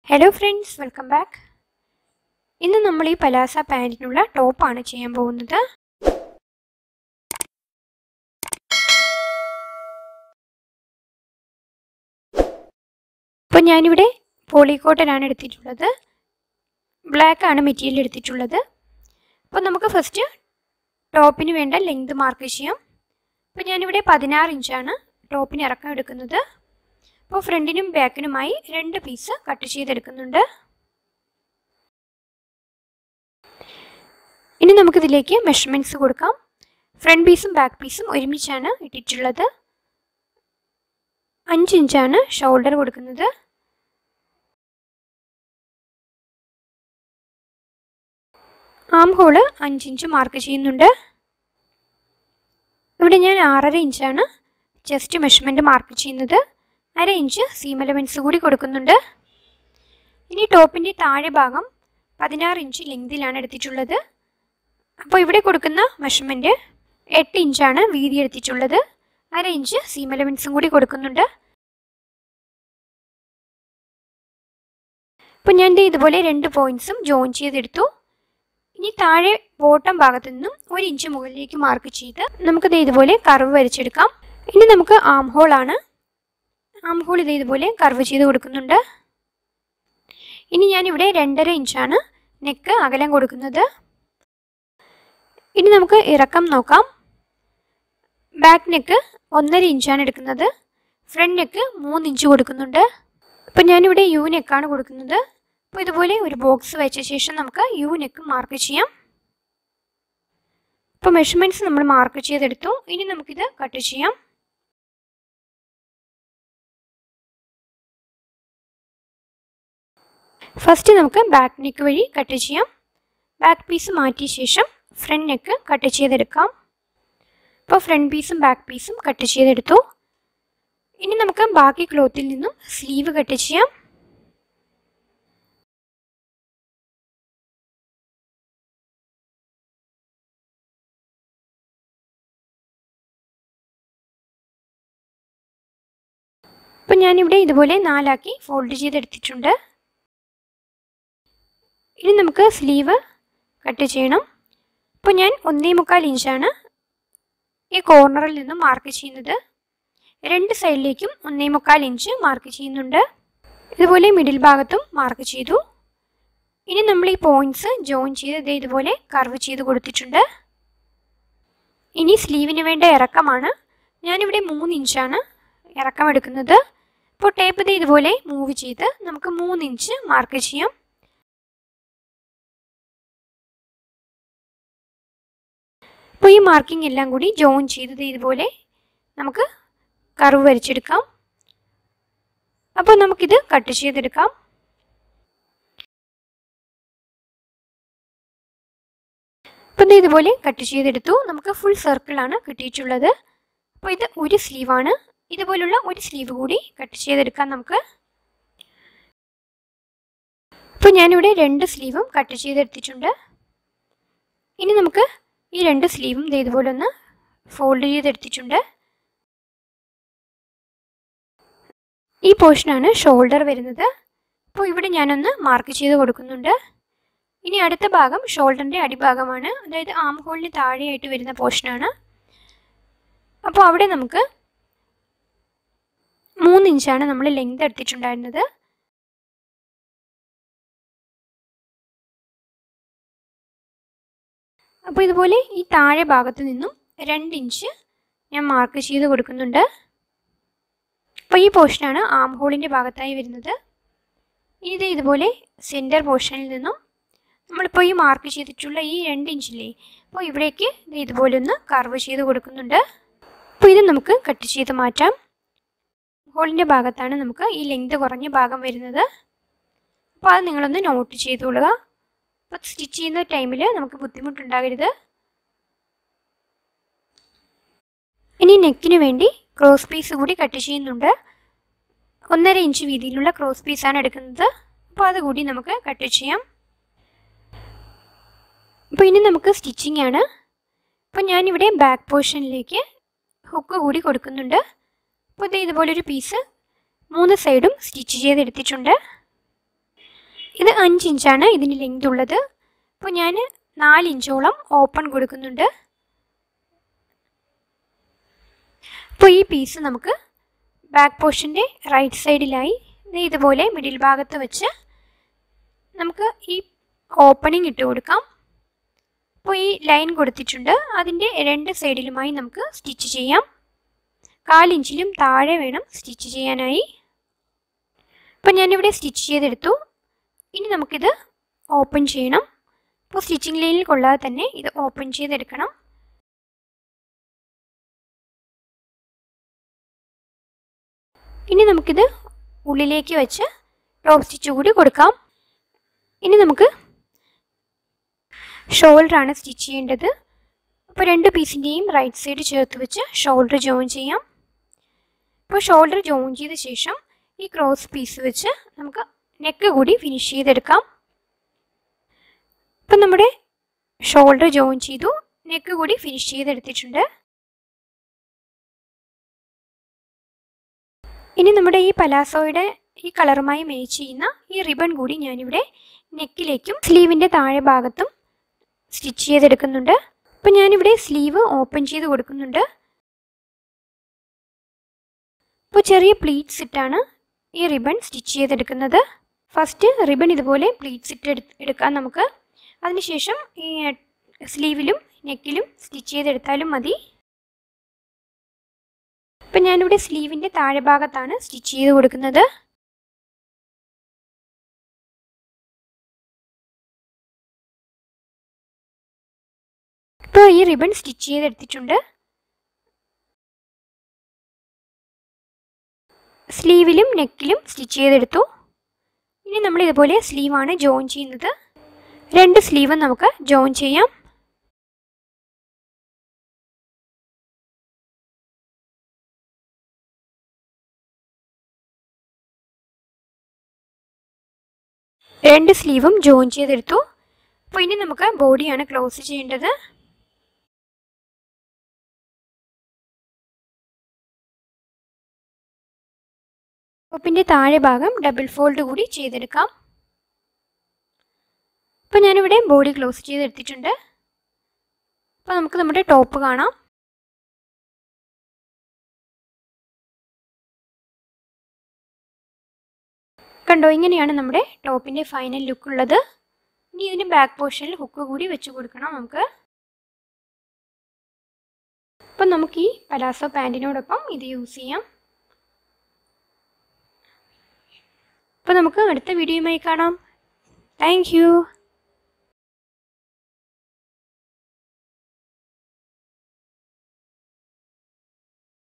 hello friends welcome back ഇന്ന് നമ്മൾ ഈ പലാസ പാൻറ്റിനുള്ള ടോപ്പാണ് ചെയ്യാൻ പോകുന്നത് അപ്പോൾ ഞാനിവിടെ പോളിക്കോട്ടനാണ് എടുത്തിട്ടുള്ളത് ബ്ലാക്ക് ആണ് മെറ്റീരിയൽ എടുത്തിട്ടുള്ളത് അപ്പോൾ നമുക്ക് ഫസ്റ്റ് ടോപ്പിന് വേണ്ട ലെങ്ത് മാർക്ക് ചെയ്യാം അപ്പോൾ ഞാനിവിടെ പതിനാറ് ഇഞ്ചാണ് ടോപ്പിന് ഇറക്കം എടുക്കുന്നത് അപ്പോൾ ഫ്രണ്ടിനും ബാക്കിനുമായി രണ്ട് പീസ് കട്ട് ചെയ്തെടുക്കുന്നുണ്ട് ഇനി നമുക്കിതിലേക്ക് മെഷർമെൻറ്റ്സ് കൊടുക്കാം ഫ്രണ്ട് പീസും ബാക്ക് പീസും ഒരുമിച്ചാണ് ഇട്ടിട്ടുള്ളത് അഞ്ച് ഇഞ്ചാണ് ഷോൾഡർ കൊടുക്കുന്നത് ആം ഹോള് അഞ്ച് ഇഞ്ച് മാർക്ക് ചെയ്യുന്നുണ്ട് ഇവിടെ ഞാൻ ആറര ഇഞ്ചാണ് ചെസ്റ്റ് മെഷർമെൻറ്റ് മാർക്ക് ചെയ്യുന്നത് അര ഇഞ്ച് സീം എലമെൻറ്റ്സ് കൂടി കൊടുക്കുന്നുണ്ട് ഇനി ടോപ്പിൻ്റെ താഴെ ഭാഗം പതിനാറ് ഇഞ്ച് ലെങ്തിലാണ് എടുത്തിട്ടുള്ളത് അപ്പോൾ ഇവിടെ കൊടുക്കുന്ന മെഷർമെൻറ്റ് എട്ട് ഇഞ്ചാണ് വീതി എടുത്തിട്ടുള്ളത് അര ഇഞ്ച് സീം എലമെൻറ്റ്സും കൂടി കൊടുക്കുന്നുണ്ട് അപ്പോൾ ഞാൻ ഇതുപോലെ രണ്ട് പോയിൻറ്റ്സും ജോയിൻ ചെയ്തെടുത്തു ഇനി താഴെ ബോട്ടം ഭാഗത്തു നിന്നും ഒരു ഇഞ്ച് മുകളിലേക്ക് മാർക്ക് ചെയ്ത് നമുക്കത് ഇതുപോലെ കർവ് വരച്ചെടുക്കാം ഇനി നമുക്ക് ആം ഹോൾ ആണ് ആം ഹോൾ ഇത് ഇതുപോലെ കർവ് ചെയ്ത് കൊടുക്കുന്നുണ്ട് ഇനി ഞാനിവിടെ രണ്ടര ഇഞ്ചാണ് നെക്ക് അകലം കൊടുക്കുന്നത് ഇനി നമുക്ക് ഇറക്കം നോക്കാം ബാക്ക് നെക്ക് ഒന്നര ഇഞ്ചാണ് എടുക്കുന്നത് ഫ്രണ്ട് നെക്ക് മൂന്ന് ഇഞ്ച് കൊടുക്കുന്നുണ്ട് അപ്പം ഞാനിവിടെ യു നെക്കാണ് കൊടുക്കുന്നത് അപ്പോൾ ഇതുപോലെ ഒരു ബോക്സ് വെച്ച ശേഷം നമുക്ക് യു നെക്ക് മാർക്ക് ചെയ്യാം അപ്പോൾ മെഷർമെൻറ്റ്സ് നമ്മൾ മാർക്ക് ചെയ്തെടുത്തു ഇനി നമുക്കിത് കട്ട് ചെയ്യാം ഫസ്റ്റ് നമുക്ക് ബാക്ക് നെക്ക് വഴി കട്ട് ചെയ്യാം ബാക്ക് പീസ് മാറ്റിയ ശേഷം ഫ്രണ്ട് നെക്ക് കട്ട് ചെയ്തെടുക്കാം അപ്പോൾ ഫ്രണ്ട് പീസും ബാക്ക് പീസും കട്ട് ചെയ്തെടുത്തു ഇനി നമുക്ക് ബാക്കി ക്ലോത്തിൽ നിന്നും സ്ലീവ് കട്ട് ചെയ്യാം അപ്പം ഞാനിവിടെ ഇതുപോലെ നാലാക്കി ഫോൾഡ് ചെയ്തെടുത്തിട്ടുണ്ട് ഇനി നമുക്ക് സ്ലീവ് കട്ട് ചെയ്യണം അപ്പോൾ ഞാൻ ഒന്നേ മുക്കാൽ ഇഞ്ചാണ് ഈ കോർണറിൽ നിന്ന് മാർക്ക് ചെയ്യുന്നത് രണ്ട് സൈഡിലേക്കും ഒന്നേ മുക്കാൽ ഇഞ്ച് മാർക്ക് ചെയ്യുന്നുണ്ട് ഇതുപോലെ മിഡിൽ ഭാഗത്തും മാർക്ക് ചെയ്തു ഇനി നമ്മൾ ഈ പോയിൻറ്റ്സ് ജോയിൻ ചെയ്ത് ഇതുപോലെ കർവ് ചെയ്ത് കൊടുത്തിട്ടുണ്ട് ഇനി സ്ലീവിന് വേണ്ട ഇറക്കമാണ് ഞാനിവിടെ മൂന്ന് ഇഞ്ചാണ് ഇറക്കം എടുക്കുന്നത് അപ്പോൾ ടേപ്പ് ഇത് ഇതുപോലെ മൂവ് ചെയ്ത് നമുക്ക് മൂന്ന് ഇഞ്ച് മാർക്ക് ചെയ്യാം അപ്പോൾ ഈ മാർക്കിംഗ് എല്ലാം കൂടി ജോയിൻ ചെയ്തത് ഇതുപോലെ നമുക്ക് കർവ് വരച്ചെടുക്കാം അപ്പോൾ നമുക്കിത് കട്ട് ചെയ്തെടുക്കാം അപ്പോൾ ഇത് ഇതുപോലെ കട്ട് ചെയ്തെടുത്തു നമുക്ക് ഫുൾ സർക്കിളാണ് കിട്ടിയിട്ടുള്ളത് അപ്പോൾ ഇത് ഒരു സ്ലീവാണ് ഇതുപോലുള്ള ഒരു സ്ലീവ് കൂടി കട്ട് ചെയ്തെടുക്കാം നമുക്ക് അപ്പോൾ ഞാനിവിടെ രണ്ട് സ്ലീവും കട്ട് ചെയ്തെടുത്തിട്ടുണ്ട് ഇനി നമുക്ക് ഈ രണ്ട് സ്ലീവും ഇതുപോലെ ഒന്ന് ഫോൾഡ് ചെയ്തെടുത്തിട്ടുണ്ട് ഈ പോർഷനാണ് ഷോൾഡർ വരുന്നത് അപ്പോൾ ഇവിടെ ഞാനൊന്ന് മാർക്ക് ചെയ്ത് കൊടുക്കുന്നുണ്ട് ഇനി അടുത്ത ഭാഗം ഷോൾഡറിൻ്റെ അടിഭാഗമാണ് അതായത് ആം ഹോളിന് താഴെയായിട്ട് വരുന്ന പോർഷനാണ് അപ്പോൾ അവിടെ നമുക്ക് മൂന്ന് ഇഞ്ചാണ് നമ്മൾ ലെങ്ത് എടുത്തിട്ടുണ്ടായിരുന്നത് അപ്പോൾ ഇതുപോലെ ഈ താഴെ ഭാഗത്ത് നിന്നും രണ്ട് ഇഞ്ച് ഞാൻ മാർക്ക് ചെയ്ത് കൊടുക്കുന്നുണ്ട് അപ്പോൾ ഈ പോർഷനാണ് ആം ഹോളിൻ്റെ ഭാഗത്തായി വരുന്നത് ഇത് ഇതുപോലെ സെൻറ്റർ പോർഷനിൽ നിന്നും നമ്മളിപ്പോൾ ഈ മാർക്ക് ചെയ്തിട്ടുള്ള ഈ രണ്ട് ഇഞ്ചില്ലേ അപ്പോൾ ഇവിടേക്ക് ഇത് ഇതുപോലെ ഒന്ന് കർവ് ചെയ്ത് കൊടുക്കുന്നുണ്ട് അപ്പോൾ ഇത് നമുക്ക് കട്ട് ചെയ്ത് മാറ്റാം ഹോളിൻ്റെ ഭാഗത്താണ് നമുക്ക് ഈ ലെങ്ത് കുറഞ്ഞ ഭാഗം വരുന്നത് അപ്പോൾ അത് നിങ്ങളൊന്ന് നോട്ട് ചെയ്തോളുക അപ്പോൾ സ്റ്റിച്ച് ചെയ്യുന്ന ടൈമിൽ നമുക്ക് ബുദ്ധിമുട്ടുണ്ടാകരുത് ഇനി നെക്കിന് വേണ്ടി ക്രോസ് പീസ് കൂടി കട്ട് ചെയ്യുന്നുണ്ട് ഒന്നര ഇഞ്ച് വീതിയിലുള്ള ക്രോസ് പീസാണ് എടുക്കുന്നത് അപ്പോൾ അതുകൂടി നമുക്ക് കട്ട് ചെയ്യാം അപ്പോൾ ഇനി നമുക്ക് സ്റ്റിച്ചിങ് ആണ് അപ്പോൾ ഞാനിവിടെ ബാക്ക് പോർഷനിലേക്ക് ഹുക്ക് കൂടി കൊടുക്കുന്നുണ്ട് അപ്പോൾ ഇത് ഇതുപോലൊരു പീസ് മൂന്ന് സൈഡും സ്റ്റിച്ച് ചെയ്തെടുത്തിട്ടുണ്ട് ഇത് അഞ്ച് ഇഞ്ചാണ് ഇതിന് ലെങ്ത് ഉള്ളത് അപ്പോൾ ഞാൻ നാല് ഇഞ്ചോളം ഓപ്പൺ കൊടുക്കുന്നുണ്ട് അപ്പോൾ ഈ പീസ് നമുക്ക് ബാക്ക് പോർഷൻ്റെ റൈറ്റ് സൈഡിലായി ഇതുപോലെ മിഡിൽ ഭാഗത്ത് വെച്ച് നമുക്ക് ഈ ഓപ്പണിംഗ് ഇട്ട് കൊടുക്കാം അപ്പോൾ ഈ ലൈൻ കൊടുത്തിട്ടുണ്ട് അതിൻ്റെ രണ്ട് സൈഡിലുമായി നമുക്ക് സ്റ്റിച്ച് ചെയ്യാം കാലിഞ്ചിലും താഴെ വേണം സ്റ്റിച്ച് ചെയ്യാനായി അപ്പോൾ ഞാനിവിടെ സ്റ്റിച്ച് ചെയ്തെടുത്തു ഇനി നമുക്കിത് ഓപ്പൺ ചെയ്യണം അപ്പോൾ സ്റ്റിച്ചിങ് ലൈനിൽ കൊള്ളാതെ തന്നെ ഇത് ഓപ്പൺ ചെയ്തെടുക്കണം ഇനി നമുക്കിത് ഉള്ളിലേക്ക് വെച്ച് ടോപ്പ് സ്റ്റിച്ച് കൂടി കൊടുക്കാം ഇനി നമുക്ക് ഷോൾഡറാണ് സ്റ്റിച്ച് ചെയ്യേണ്ടത് അപ്പോൾ രണ്ട് പീസിൻ്റെയും റൈറ്റ് സൈഡ് ചേർത്ത് വെച്ച് ഷോൾഡർ ജോയിൻ ചെയ്യാം ഇപ്പോൾ ഷോൾഡർ ജോയിൻ ചെയ്ത ശേഷം ഈ ക്രോസ് പീസ് വെച്ച് നമുക്ക് നെക്ക് കൂടി ഫിനിഷ് ചെയ്തെടുക്കാം ഇപ്പം നമ്മുടെ ഷോൾഡർ ജോയിൻ ചെയ്തു നെക്ക് കൂടി ഫിനിഷ് ചെയ്തെടുത്തിട്ടുണ്ട് ഇനി നമ്മുടെ ഈ പലാസോയുടെ ഈ കളറുമായി മാച്ച് ചെയ്യുന്ന ഈ റിബൺ കൂടി ഞാനിവിടെ നെക്കിലേക്കും സ്ലീവിൻ്റെ താഴെ ഭാഗത്തും സ്റ്റിച്ച് ചെയ്തെടുക്കുന്നുണ്ട് അപ്പം ഞാനിവിടെ സ്ലീവ് ഓപ്പൺ ചെയ്ത് കൊടുക്കുന്നുണ്ട് ഇപ്പോൾ ചെറിയ പ്ലീറ്റ്സ് ഇട്ടാണ് ഈ റിബൺ സ്റ്റിച്ച് ചെയ്തെടുക്കുന്നത് ഫസ്റ്റ് റിബൺ ഇതുപോലെ പ്ലീറ്റ്സ് ഇട്ട് എടുക്കാം നമുക്ക് അതിനുശേഷം ഈ സ്ലീവിലും നെക്കിലും സ്റ്റിച്ച് ചെയ്തെടുത്താലും മതി ഇപ്പം ഞാനിവിടെ സ്ലീവിൻ്റെ താഴെ ഭാഗത്താണ് സ്റ്റിച്ച് ചെയ്ത് കൊടുക്കുന്നത് ഇപ്പോൾ ഈ റിബൺ സ്റ്റിച്ച് ചെയ്തെടുത്തിട്ടുണ്ട് സ്ലീവിലും നെക്കിലും സ്റ്റിച്ച് ചെയ്തെടുത്തു ഇനി നമ്മൾ ഇതുപോലെ സ്ലീവാണ് ജോയിൻ ചെയ്യുന്നത് രണ്ട് സ്ലീവും നമുക്ക് ജോയിൻ ചെയ്യാം രണ്ട് സ്ലീവും ജോയിൻ ചെയ്തെടുത്തു അപ്പോൾ ഇനി നമുക്ക് ബോഡിയാണ് ക്ലോസ് ചെയ്യേണ്ടത് ടോപ്പിൻ്റെ താഴെ ഭാഗം ഡബിൾ ഫോൾഡ് കൂടി ചെയ്തെടുക്കാം അപ്പോൾ ഞാനിവിടെ ബോഡി ക്ലോസ് ചെയ്തെടുത്തിട്ടുണ്ട് അപ്പോൾ നമുക്ക് നമ്മുടെ ടോപ്പ് കാണാം കണ്ടോ ഇങ്ങനെയാണ് നമ്മുടെ ടോപ്പിൻ്റെ ഫൈനൽ ലുക്ക് ഉള്ളത് ഇനി ഇതിന് ബാക്ക് പോർഷനിൽ ഹുക്ക് കൂടി വെച്ച് കൊടുക്കണം നമുക്ക് അപ്പം നമുക്ക് ഈ പലാസോ പാൻറ്റിനോടൊപ്പം ഇത് യൂസ് ചെയ്യാം അപ്പോൾ നമുക്ക് അടുത്ത വീഡിയോയുമായി കാണാം താങ്ക്